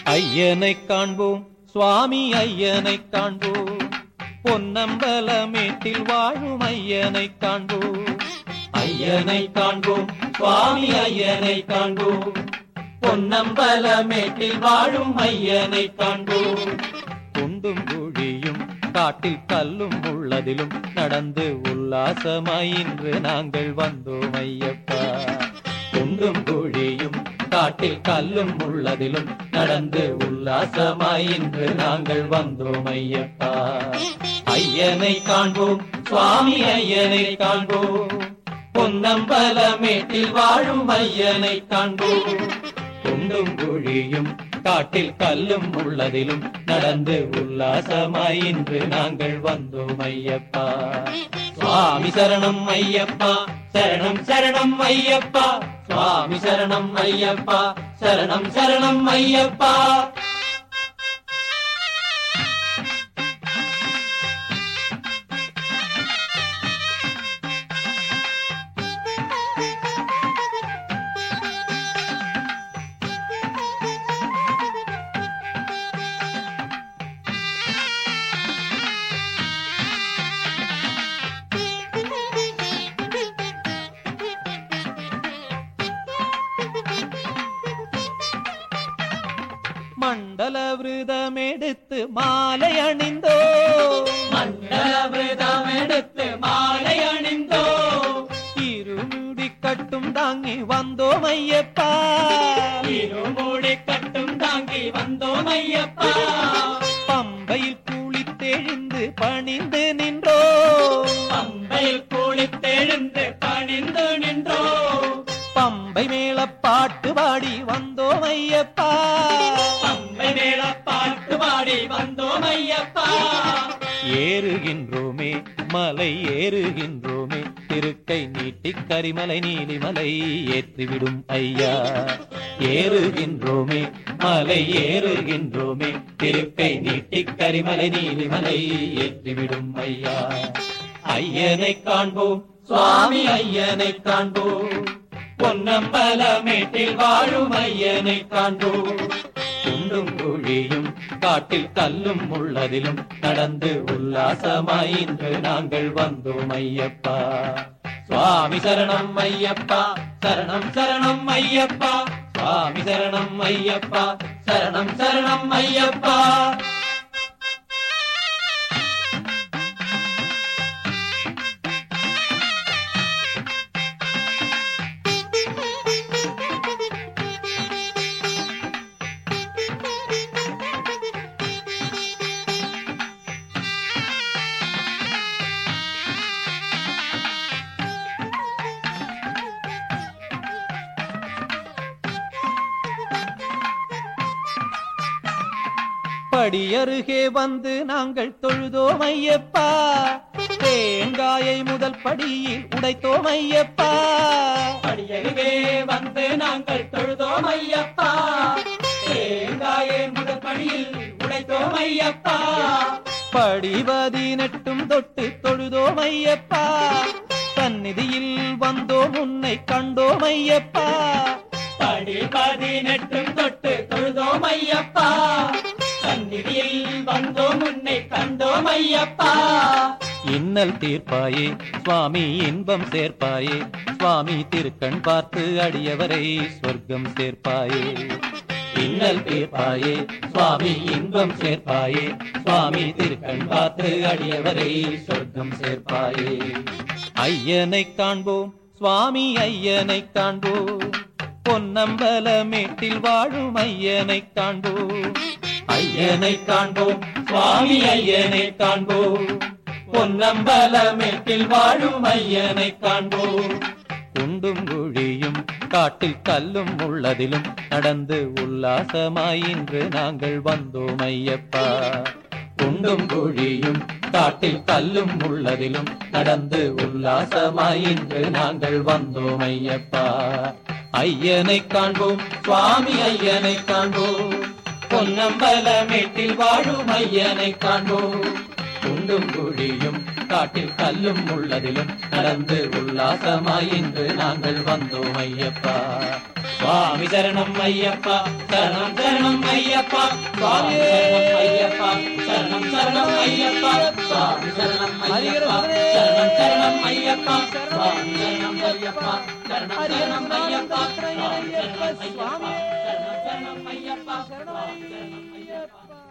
ஐயனை காண்போம் சுவாமி ஐயனை காண்போம் பொன்னம்பலமேட்டில் வாழும் ஐயனை காண்போம் ஐயனை காண்போம் சுவாமி ஐயனை காண்போம் பொன்னம்பலமேட்டில் வாழும் ஐயனை காண்போம் குண்டும் குழியும் காட்டில் கல்லும் உள்ளதிலும் நடந்து உல்லாசமாய் இன்று நாங்கள் வந்தோம் ஐயப்பா குண்டும் குழியும் காட்டில் கல்லும் உள்ளதிலும் நடந்து உல்லாசமாய் இன்று நாங்கள் வந்தோம் ஐயப்பா ஐயனை காண்போம் சுவாமி ஐயனை காண்போம் பொன்னம்பலமேட்டில் வாழும் ஐயனை காண்போம் குண்டும் குழியும் காட்டில் கல்லும் உள்ளதிலும் நடந்து உல்லாசமாய் இன்று நாங்கள் வந்தோம் ஐயப்பா சுவாமி சரணம் ஐயப்பா சரணம் சரணம் ஐயப்பா சுவாமி சரணம் ஐயப்பா சரணம் சரணம் ஐயப்பா மண்டல விரதமெடுத்து மாலை அணிந்தோ மண்டல விரதமெடுத்து மாலை அணிந்தோ இருமுடி கட்டும் தாங்கி வந்தோம் ஐயப்பா இருமுடி கட்டும் தாங்கி வந்தோம் ஐயப்பா பம்பையில் குளித்தெழுந்து பணிந்து நின்றோ பம்பையில் குளித்தெழுந்து பணிந்து நின்றோ பம்பை மேல பாட்டு பாடி வந்தோம் ஐயப்பா பம்பை மேல பாட்டு பாடி வந்தோம் ஐயப்பா ஏறுகின்றோமே மலை ஏறுகின்றோமே திருக்கை நீட்டி கரிமலை நீலிமலை ஏற்றிவிடும் ஐயா ஏறுகின்றோமே மலை ஏறுகின்றோமே திருக்கை நீட்டி கரிமலை நீலிமலை ஏற்றிவிடும் ஐயா ஐயனை காண்போம் சுவாமி ஐயனை காண்போம் பொன்னம்பலமேட்டில் வாழும் ஐயனை காண்போம் குண்டும் குழியும் காட்டில் கல்லும் உள்ளதிலும் நடந்து உல்லாசமாய் இன்று நாங்கள் வந்தோம் ஐயப்பா சுவாமி சரணம் ஐயப்பா சரணம் சரணம் ஐயப்பா சுவாமி சரணம் ஐயப்பா சரணம் சரணம் ஐயப்பா படியருகே வந்து நாங்கள் தொழுதோம் ஐயப்பா தேங்காயை முதல் படியில் உடைத்தோம் ஐயப்பா படியருகே வந்து நாங்கள் தொழுதோம் ஐயப்பா தேங்காயை முதல் படியில் உடைத்தோம் ஐயப்பா படிவதினெட்டும் தொட்டு தொழுதோம் ஐயப்பா சந்நிதியில் வந்தோம் உன்னை கண்டோம் ஐயப்பா படி பதினெட்டும் தொட்டு தொழுதோம் ஐயப்பா சந்நிதியில் வந்தோம் உன்னை கண்டோம் ஐயப்பா இன்னல் தீர்ப்பாயே சுவாமி இன்பம் சேர்ப்பாயே சுவாமி திருக்கண் பார்த்து அடியவரை சொர்க்கம் சேர்ப்பாயே இன்னல் தீர்ப்பாயே சுவாமி இன்பம் சேர்ப்பாயே சுவாமி திருக்கண் பார்த்து அடியவரை சொர்க்கம் சேர்ப்பாயே ஐயனை காண்போம் சுவாமி ஐயனை காண்போம் பொன்னம்பலமேட்டில் வாழும் ஐயனை காண்போம் ஐயனை காண்போம் சுவாமி ஐயனை காண்போம் பொன்னம்பலமேட்டில் வாழும் ஐயனை காண்போம் குண்டும் குழியும் காட்டில் கல்லும் உள்ளதிலும் நடந்து உல்லாசமாய் இன்று நாங்கள் வந்தோம் ஐயப்பா குண்டும் குழியும் காட்டில் கல்லும் உள்ளதிலும் நடந்து உல்லாசமாய் இன்று நாங்கள் வந்தோம் ஐயப்பா ஐயனை காண்போம் சுவாமி ஐயனை காண்போம் பொன்னம்பலமேட்டில் வாழும் ஐயனை காண்போம் குண்டும் குழியும் காட்டில் கல்லும் உள்ளதிலும் நடந்து உல்லாசமாய் இன்று நாங்கள் வந்தோம் ஐயப்பா சுவாமி சரணம் ஐயப்பா சரணம் சரணம் ஐயப்பா சுவாமி சரணம் ஐயப்பா சரணம் சரணம் ஐயப்பா சுவாமி சரணம் ஐயப்பா சரணம் சரணம் ஐயப்பா சுவாமி சரணம் ஐயப்பா சரணம் சரணம் ஐயப்பா சுவாமி சரணம் ஐயப்பா சரணம் சரணம் ஐயப்பா சுவாமி சரணம் ஐயப்பா